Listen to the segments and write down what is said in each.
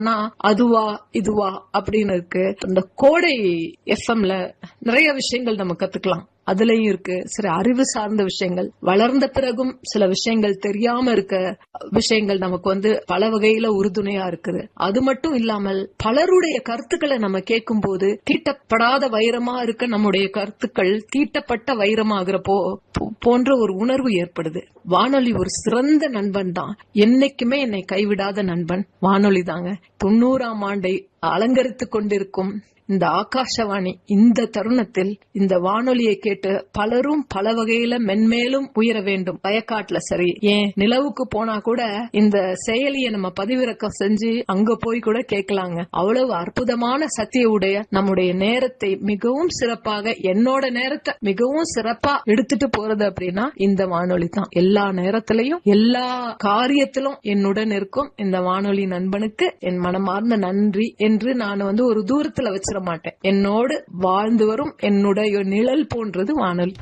ஆனா அதுவா இதுவா அப்படின்னு இருக்கு இந்த கோடை எஃப்எம்ல நிறைய விஷயங்கள் நம்ம கத்துக்கலாம் அதுலயும் இருக்கு சில அறிவு சார்ந்த விஷயங்கள் வளர்ந்த பிறகும் சில விஷயங்கள் தெரியாம இருக்க விஷயங்கள் நமக்கு வந்து பல வகையில உறுதுணையா இருக்குது அது மட்டும் இல்லாமல் பலருடைய கருத்துக்களை நம்ம கேட்கும் போது தீட்டப்படாத வைரமா இருக்க நம்முடைய கருத்துக்கள் தீட்டப்பட்ட வைரமாகிறப்போ போ- போன்ற ஒரு உணர்வு ஏற்படுது வானொலி ஒரு சிறந்த நண்பன் தான் என்னைக்குமே என்னை கைவிடாத நண்பன் வானொலி தாங்க தொண்ணூறாம் ஆண்டை அலங்கரித்துக் கொண்டிருக்கும் இந்த ஆகாஷவாணி இந்த தருணத்தில் இந்த வானொலியை கேட்டு பலரும் பல வகையில மென்மேலும் உயர வேண்டும் வயக்காட்டுல சரி ஏன் நிலவுக்கு போனா கூட இந்த செயலியை நம்ம பதிவிறக்கம் செஞ்சு அங்க போய் கூட கேட்கலாங்க அவ்வளவு அற்புதமான சக்திய உடைய நம்முடைய நேரத்தை மிகவும் சிறப்பாக என்னோட நேரத்தை மிகவும் சிறப்பா எடுத்துட்டு போறது அப்படின்னா இந்த வானொலி தான் எல்லா நேரத்திலையும் எல்லா காரியத்திலும் என்னுடன் இருக்கும் இந்த வானொலி நண்பனுக்கு என் மனமார்ந்த நன்றி என்று நான் வந்து ஒரு தூரத்துல வச்சிட மாட்டேன் என்னோடு வாழ்ந்து வரும் என்னுடைய நிழல் போன்றது வானொலி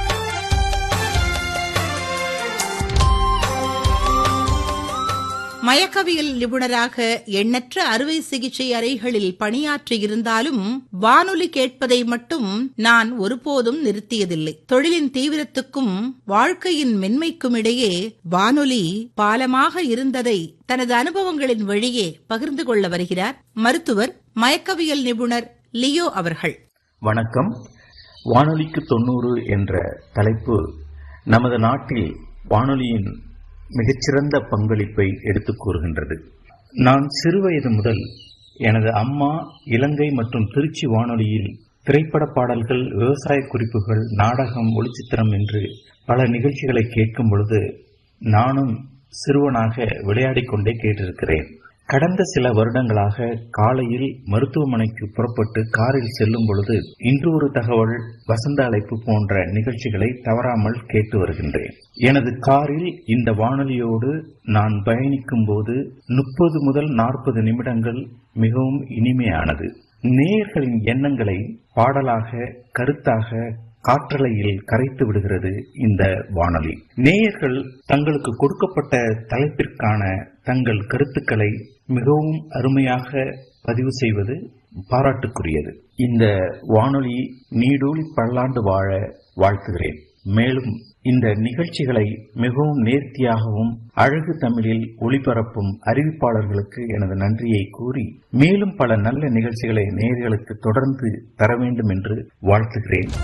மயக்கவியல் நிபுணராக எண்ணற்ற அறுவை சிகிச்சை அறைகளில் பணியாற்றியிருந்தாலும் வானொலி கேட்பதை மட்டும் நான் ஒருபோதும் நிறுத்தியதில்லை தொழிலின் தீவிரத்துக்கும் வாழ்க்கையின் மென்மைக்கும் இடையே வானொலி பாலமாக இருந்ததை தனது அனுபவங்களின் வழியே பகிர்ந்து கொள்ள வருகிறார் மருத்துவர் மயக்கவியல் நிபுணர் லியோ அவர்கள் வணக்கம் வானொலிக்கு தொண்ணூறு என்ற தலைப்பு நமது நாட்டில் வானொலியின் மிகச்சிறந்த பங்களிப்பை எடுத்துக் கூறுகின்றது நான் சிறுவயது முதல் எனது அம்மா இலங்கை மற்றும் திருச்சி வானொலியில் திரைப்பட பாடல்கள் விவசாய குறிப்புகள் நாடகம் ஒளிச்சித்திரம் என்று பல நிகழ்ச்சிகளை கேட்கும் பொழுது நானும் சிறுவனாக விளையாடிக் கொண்டே கேட்டிருக்கிறேன் கடந்த சில வருடங்களாக காலையில் மருத்துவமனைக்கு புறப்பட்டு காரில் செல்லும் பொழுது இன்று ஒரு தகவல் வசந்த அழைப்பு போன்ற நிகழ்ச்சிகளை தவறாமல் கேட்டு வருகின்றேன் எனது காரில் இந்த வானொலியோடு நான் பயணிக்கும் போது முப்பது முதல் நாற்பது நிமிடங்கள் மிகவும் இனிமையானது நேயர்களின் எண்ணங்களை பாடலாக கருத்தாக காற்றலையில் கரைத்து விடுகிறது இந்த வானொலி நேயர்கள் தங்களுக்கு கொடுக்கப்பட்ட தலைப்பிற்கான தங்கள் கருத்துக்களை மிகவும் அருமையாக பதிவு செய்வது பாராட்டுக்குரியது இந்த வானொலி நீடூழி பல்லாண்டு வாழ வாழ்த்துகிறேன் மேலும் இந்த நிகழ்ச்சிகளை மிகவும் நேர்த்தியாகவும் அழகு தமிழில் ஒளிபரப்பும் அறிவிப்பாளர்களுக்கு எனது நன்றியை கூறி மேலும் பல நல்ல நிகழ்ச்சிகளை நேயர்களுக்கு தொடர்ந்து தர வேண்டும் என்று வாழ்த்துகிறேன்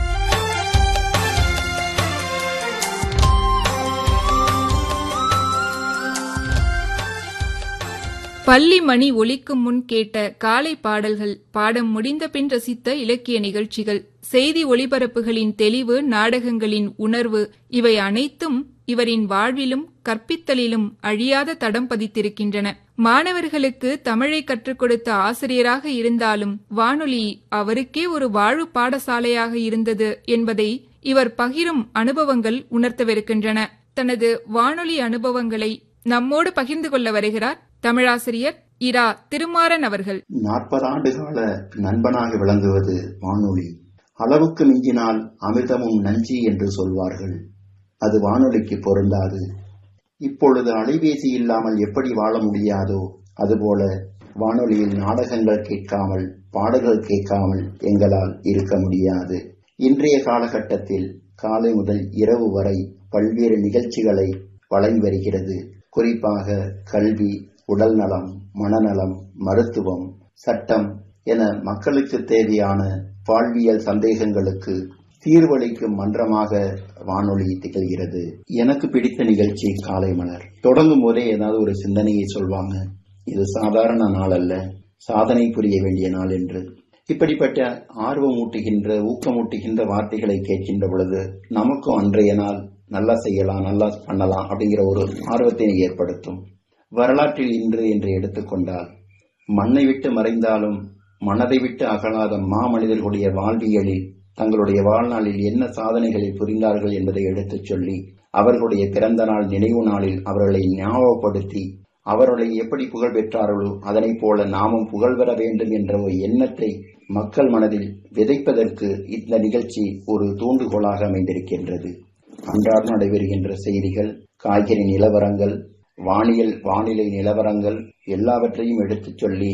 பள்ளி மணி ஒலிக்கும் முன் கேட்ட காலை பாடல்கள் பாடம் முடிந்த பின் ரசித்த இலக்கிய நிகழ்ச்சிகள் செய்தி ஒளிபரப்புகளின் தெளிவு நாடகங்களின் உணர்வு இவை அனைத்தும் இவரின் வாழ்விலும் கற்பித்தலிலும் அழியாத தடம் பதித்திருக்கின்றன மாணவர்களுக்கு தமிழை கற்றுக் கொடுத்த ஆசிரியராக இருந்தாலும் வானொலி அவருக்கே ஒரு வாழ்வு பாடசாலையாக இருந்தது என்பதை இவர் பகிரும் அனுபவங்கள் உணர்த்தவிருக்கின்றன தனது வானொலி அனுபவங்களை நம்மோடு பகிர்ந்து கொள்ள வருகிறார் தமிழாசிரியர் இரா திருமாறன் அவர்கள் நாற்பது ஆண்டு கால நண்பனாக விளங்குவது வானொலி அளவுக்கு மிஞ்சினால் அமிர்தமும் நஞ்சி என்று சொல்வார்கள் அது வானொலிக்கு பொருந்தாது இப்பொழுது அலைபேசி இல்லாமல் எப்படி வாழ முடியாதோ அதுபோல வானொலியில் நாடகங்கள் கேட்காமல் பாடல்கள் கேட்காமல் எங்களால் இருக்க முடியாது இன்றைய காலகட்டத்தில் காலை முதல் இரவு வரை பல்வேறு நிகழ்ச்சிகளை வழங்கி வருகிறது குறிப்பாக கல்வி உடல் நலம் மனநலம் மருத்துவம் சட்டம் என மக்களுக்கு தேவையான வாழ்வியல் சந்தேகங்களுக்கு தீர்வளிக்கும் மன்றமாக வானொலி திகழ்கிறது எனக்கு பிடித்த நிகழ்ச்சி காலை மலர் தொடங்கும் போதே ஏதாவது ஒரு சிந்தனையை சொல்வாங்க இது சாதாரண நாள் அல்ல சாதனை புரிய வேண்டிய நாள் என்று இப்படிப்பட்ட ஆர்வமூட்டுகின்ற ஊக்கமூட்டுகின்ற வார்த்தைகளை கேட்கின்ற பொழுது நமக்கும் அன்றைய நாள் நல்லா செய்யலாம் நல்லா பண்ணலாம் அப்படிங்கிற ஒரு ஆர்வத்தினை ஏற்படுத்தும் வரலாற்றில் இன்று என்று எடுத்துக்கொண்டால் மண்ணை விட்டு மறைந்தாலும் மனதை விட்டு அகலாத மாமனிதர்களுடைய வாழ்வியலில் தங்களுடைய வாழ்நாளில் என்ன சாதனைகளை புரிந்தார்கள் என்பதை எடுத்துச் சொல்லி அவர்களுடைய பிறந்த நாள் நினைவு நாளில் அவர்களை ஞாபகப்படுத்தி அவர்களை எப்படி புகழ் பெற்றார்களோ அதனைப் போல நாமும் புகழ் பெற வேண்டும் என்ற ஒரு எண்ணத்தை மக்கள் மனதில் விதைப்பதற்கு இந்த நிகழ்ச்சி ஒரு தூண்டுகோலாக அமைந்திருக்கின்றது அன்றாடம் நடைபெறுகின்ற செய்திகள் காய்கறி நிலவரங்கள் வானியல் வானிலை நிலவரங்கள் எல்லாவற்றையும் எடுத்துச் சொல்லி